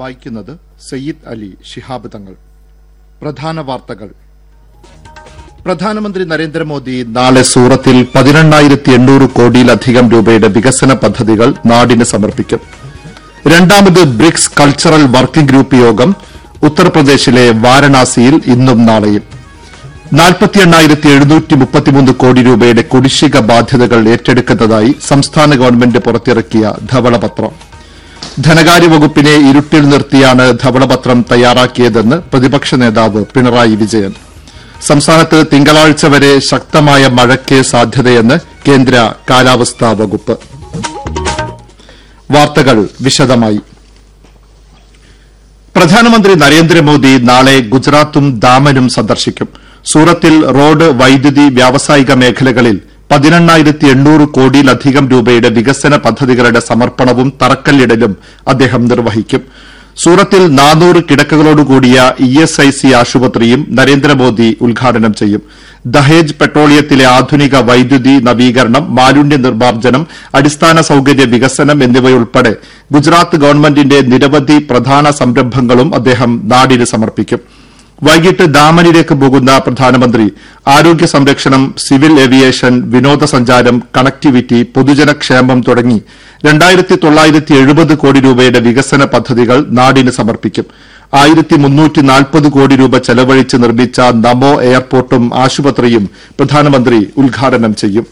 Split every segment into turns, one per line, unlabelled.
വായിക്കുന്നത് സയ്യിദ് അലി ശിഹാബ് തങ്ങൾ പ്രധാന വാർത്തകൾ പ്രധാനമന്ത്രി നരേന്ദ്രമോദി നാളെ സൂറത്തിൽ പതിനെണ്ണായിരത്തി എണ്ണൂറ് കോടിയിലധികം രൂപയുടെ വികസന പദ്ധതികൾ നാടിന് സമർപ്പിക്കും രണ്ടാമത് ബ്രിക്സ് കൾച്ചറൽ വർക്കിംഗ് ഗ്രൂപ്പ് യോഗം ഉത്തർപ്രദേശിലെ വാരണാസിയിൽ ഇന്നും നാളെയും നാൽപ്പത്തി എണ്ണായിരത്തി എഴുന്നൂറ്റി മുപ്പത്തിമൂന്ന് കോടി രൂപയുടെ കുടിശ്ശിക ബാധ്യതകൾ ഏറ്റെടുക്കുന്നതായി സംസ്ഥാന ഗവൺമെന്റ് പുറത്തിറക്കിയ ധവളപത്രം ധനകാര്യ വകുപ്പിനെ ഇരുട്ടിൽ നിർത്തിയാണ് ധവളപത്രം തയ്യാറാക്കിയതെന്ന് പ്രതിപക്ഷ നേതാവ് പിണറായി വിജയൻ സംസ്ഥാനത്ത് തിങ്കളാഴ്ച വരെ ശക്തമായ മഴയ്ക്ക് സാധ്യതയെന്ന് കേന്ദ്ര കാലാവസ്ഥാ വകുപ്പ് വാർത്തകൾ വിശദമായി പ്രധാനമന്ത്രി നരേന്ദ്രമോദി നാളെ ഗുജറാത്തും ദാമനും സന്ദർശിക്കും സൂറത്തിൽ റോഡ് വൈദ്യുതി വ്യാവസായിക മേഖലകളിൽ പതിനെണ്ണായിരത്തി എണ്ണൂറ് കോടിയിലധികം രൂപയുടെ വികസന പദ്ധതികളുടെ സമർപ്പണവും തറക്കല്ലിടലും അദ്ദേഹം നിർവഹിക്കും സൂറത്തിൽ നാനൂറ് കിടക്കകളോടുകൂടിയ ഇ എസ് ഐ സി ആശുപത്രിയും നരേന്ദ്രമോദി ഉദ്ഘാടനം ചെയ്യും ദഹേജ് പെട്രോളിയത്തിലെ ആധുനിക വൈദ്യുതി നവീകരണം മാലിന്യ നിർമ്മാർജ്ജനം അടിസ്ഥാന സൌകര്യ വികസനം എന്നിവയുൾപ്പെടെ ഗുജറാത്ത് ഗവൺമെന്റിന്റെ നിരവധി പ്രധാന സംരംഭങ്ങളും അദ്ദേഹം നാടിന് സമർപ്പിക്കും വൈകിട്ട് ദാമനിലേക്ക് പോകുന്ന പ്രധാനമന്ത്രി ആരോഗ്യ സംരക്ഷണം സിവിൽ ഏവിയേഷൻ വിനോദസഞ്ചാരം കണക്ടിവിറ്റി പൊതുജനക്ഷേമം തുടങ്ങി രണ്ടായിരത്തി തൊള്ളായിരത്തി എഴുപത് കോടി രൂപയുടെ വികസന പദ്ധതികൾ നാടിന് സമർപ്പിക്കും ആയിരത്തി മുന്നൂറ്റി നാൽപ്പത് കോടി രൂപ ചെലവഴിച്ച് നിർമ്മിച്ച നമോ എയർപോർട്ടും ആശുപത്രിയും പ്രധാനമന്ത്രി ഉദ്ഘാടനം ചെയ്യും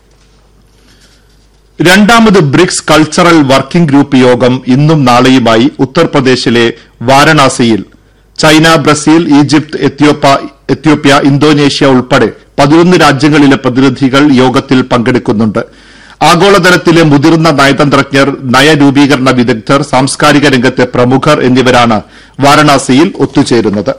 രണ്ടാമത് ബ്രിക്സ് കൾച്ചറൽ വർക്കിംഗ് ഗ്രൂപ്പ് യോഗം ഇന്നും നാളെയുമായി ഉത്തർപ്രദേശിലെ വാരണാസിയിൽ China Brazil Egypt Ethiopia Indonesia ഉൾപ്പെടെ പതിനൊന്ന് രാജ്യങ്ങളിലെ പ്രതിനിധികൾ യോഗത്തിൽ പങ്കെടുക്കുന്നുണ്ട് ആഗോളതലത്തിലെ മുതിർന്ന നയതന്ത്രജ്ഞർ നയരൂപീകരണ വിദഗ്ധർ സാംസ്കാരിക രംഗത്തെ പ്രമുഖർ എന്നിവരാണ് വാരണാസിയിൽ ഒത്തുചേരുന്നത്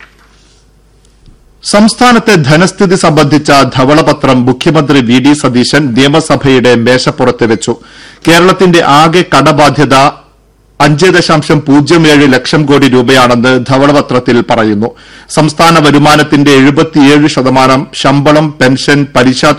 സംസ്ഥാനത്തെ ധനസ്ഥിതി സംബന്ധിച്ച ധവളപത്രം മുഖ്യമന്ത്രി വി ഡി സതീശൻ നിയമസഭയുടെ മേശപ്പുറത്ത് വെച്ചു കേരളത്തിന്റെ ആകെ കടബാധ്യത അഞ്ച് ദശാംശം പൂജ്യം ഏഴ് ലക്ഷം കോടി രൂപയാണെന്ന് ധവളപത്രത്തിൽ പറയുന്നു സംസ്ഥാന വരുമാനത്തിന്റെ എഴുപത്തിയേഴ് ശതമാനം ശമ്പളം പെൻഷൻ പലിശ